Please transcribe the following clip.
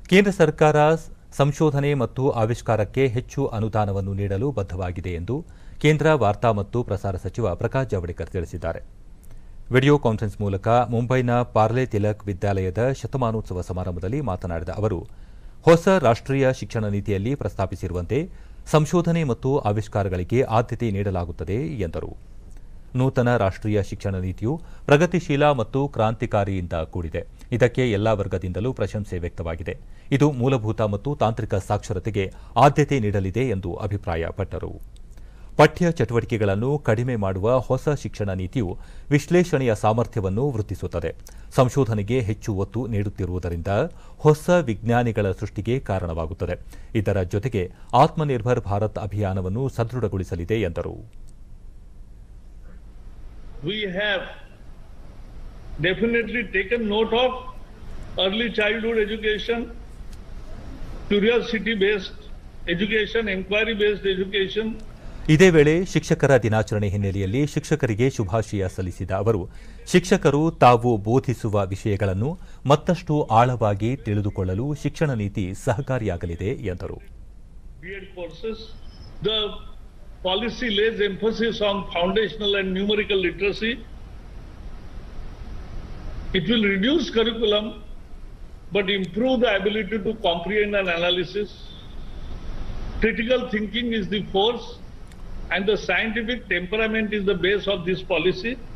ಕೇಂದ್ರ ಸರ್ಕಾರ ಸಂಶೋಧನೆ ಮತ್ತು ಆವಿಷ್ಕಾರಕ್ಕೆ ಹೆಚ್ಚು ಅನುದಾನವನ್ನು ನೀಡಲು ಬದ್ಧವಾಗಿದೆ ಎಂದು ಕೇಂದ್ರ ವಾರ್ತಾ ಮತ್ತು ಪ್ರಸಾರ ಸಚಿವ ಪ್ರಕಾಶ್ ಜಾವಡೇಕರ್ ತಿಳಿಸಿದ್ದಾರೆ ವಿಡಿಯೋ ಕಾನ್ಫರೆನ್ಸ್ ಮೂಲಕ ಮುಂಬೈನ ಪಾರ್ಲೆ ತಿಲಕ್ ವಿದ್ಯಾಲಯದ ಶತಮಾನೋತ್ಸವ ಸಮಾರಂಭದಲ್ಲಿ ಮಾತನಾಡಿದ ಅವರು ಹೊಸ ರಾಷ್ಟ್ರೀಯ ಶಿಕ್ಷಣ ನೀತಿಯಲ್ಲಿ ಪ್ರಸ್ತಾಪಿಸಿರುವಂತೆ ಸಂಶೋಧನೆ ಮತ್ತು ಆವಿಷ್ಕಾರಗಳಿಗೆ ಆದ್ಯತೆ ನೀಡಲಾಗುತ್ತದೆ ಎಂದರು ನೂತನ ರಾಷ್ಟ್ರೀಯ ಶಿಕ್ಷಣ ನೀತಿಯು ಪ್ರಗತಿಶೀಲ ಮತ್ತು ಕ್ರಾಂತಿಕಾರಿಯಿಂದ ಕೂಡಿದೆ ಇದಕ್ಕೆ ಎಲ್ಲಾ ವರ್ಗದಿಂದಲೂ ಪ್ರಶಂಸೆ ವ್ಯಕ್ತವಾಗಿದೆ ಇದು ಮೂಲಭೂತ ಮತ್ತು ತಾಂತ್ರಿಕ ಸಾಕ್ಷರತೆಗೆ ಆದ್ಯತೆ ನೀಡಲಿದೆ ಎಂದು ಅಭಿಪ್ರಾಯಪಟ್ಟರು ಪಠ್ಯ ಚಟುವಟಿಕೆಗಳನ್ನು ಕಡಿಮೆ ಮಾಡುವ ಹೊಸ ಶಿಕ್ಷಣ ನೀತಿಯು ವಿಶ್ಲೇಷಣೆಯ ಸಾಮರ್ಥ್ಯವನ್ನು ವೃದ್ಧಿಸುತ್ತದೆ ಸಂಶೋಧನೆಗೆ ಹೆಚ್ಚು ಒತ್ತು ನೀಡುತ್ತಿರುವುದರಿಂದ ಹೊಸ ವಿಜ್ಞಾನಿಗಳ ಸೃಷ್ಟಿಗೆ ಕಾರಣವಾಗುತ್ತದೆ ಇದರ ಜೊತೆಗೆ ಆತ್ಮನಿರ್ಭರ್ ಭಾರತ್ ಅಭಿಯಾನವನ್ನು ಸದೃಢಗೊಳಿಸಲಿದೆ ಎಂದರು we have definitely taken note of early childhood education, curiosity based education, inquiry based education, ಇದೇ ವೇಳೆ ಶಿಕ್ಷಕರ ದಿನಾಚರಣೆ ಹಿನ್ನೆಲೆಯಲ್ಲಿ ಶಿಕ್ಷಕರಿಗೆ ಶುಭಾಶಯ ಸಲ್ಲಿಸಿದ ಅವರು ಶಿಕ್ಷಕರು ತಾವು ಬೋಧಿಸುವ ವಿಷಯಗಳನ್ನು ಮತ್ತಷ್ಟು ಆಳವಾಗಿ ತಿಳಿದುಕೊಳ್ಳಲು ಶಿಕ್ಷಣ ನೀತಿ ಸಹಕಾರಿಯಾಗಲಿದೆ ಎಂದರು B.Ed courses. The policy lays emphasis on foundational and numerical literacy. It will reduce curriculum but improve the ability to comprehend and analysis. Critical thinking is the force and the scientific temperament is the base of this policy.